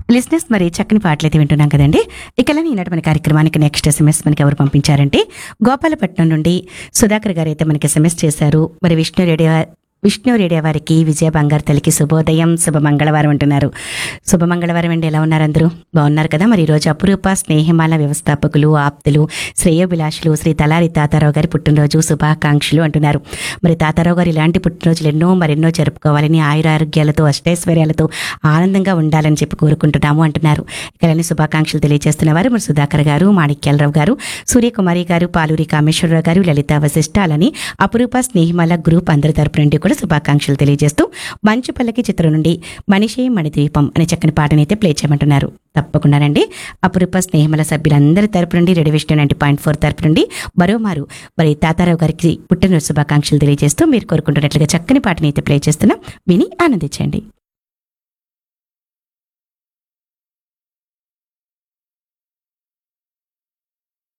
లిస్నెస్ మరి చక్కని పాటలు అయితే వింటున్నాం కదండి ఇక ఈనాటి మన కార్యక్రమానికి నెక్స్ట్ ఎస్ఎంఎస్ మనకి ఎవరు పంపించారంటే గోపాలపట్నం నుండి సుధాకర్ గారు అయితే మనకి ఎస్ఎంఎస్ చేశారు మరి విష్ణు రేడియో విష్ణు రేడియో వారికి విజయ బంగారు తల్లికి శుభోదయం శుభ మంగళవారం అంటున్నారు శుభ మంగళవారం అండి ఎలా ఉన్నారు అందరూ బాగున్నారు కదా మరి ఈరోజు అపురూప స్నేహమాల వ్యవస్థాపకులు ఆప్తులు శ్రేయోభిలాషులు శ్రీ తలారి తాతారావు గారి పుట్టినరోజు శుభాకాంక్షలు అంటున్నారు మరి తాతారావు గారు ఇలాంటి పుట్టినరోజులు ఎన్నో మరెన్నో జరుపుకోవాలని ఆయురారోగ్యాలతో అష్టైశ్వర్యాలతో ఆనందంగా ఉండాలని చెప్పి కోరుకుంటున్నాము అంటున్నారు ఇకలని శుభాకాంక్షలు తెలియజేస్తున్న వారు మరి సుధాకర్ గారు మాణిక్యాలరావు గారు సూర్యకుమారి గారు పాలూరి కామేశ్వరరావు గారు లలిత వశిష్ట అలాని అపురూప స్నేహిమాల గ్రూప్ అందరి తరపు నుండి కూడా శుభాకాంక్షలు తెలియజేస్తూ మంచు పల్లకి చిత్రం నుండి మనిషే మణిద్వీపం అనే చక్కని పాటని అయితే ప్లే చేయమంటున్నారు తప్పకుండానండి అపురూప స్నేహిమల సభ్యులందరి తరపు నుండి రెడీ విష్ణు నైన్టీ పాయింట్ ఫోర్ తరపు నుండి మరోమారు మరి తాతారావు గారికి పుట్టినరోజు శుభాకాంక్షలు తెలియజేస్తూ మీరు కోరుకుంటున్నట్లుగా చక్కని పాటని అయితే ప్లే చేస్తున్నాం విని ఆనందించండి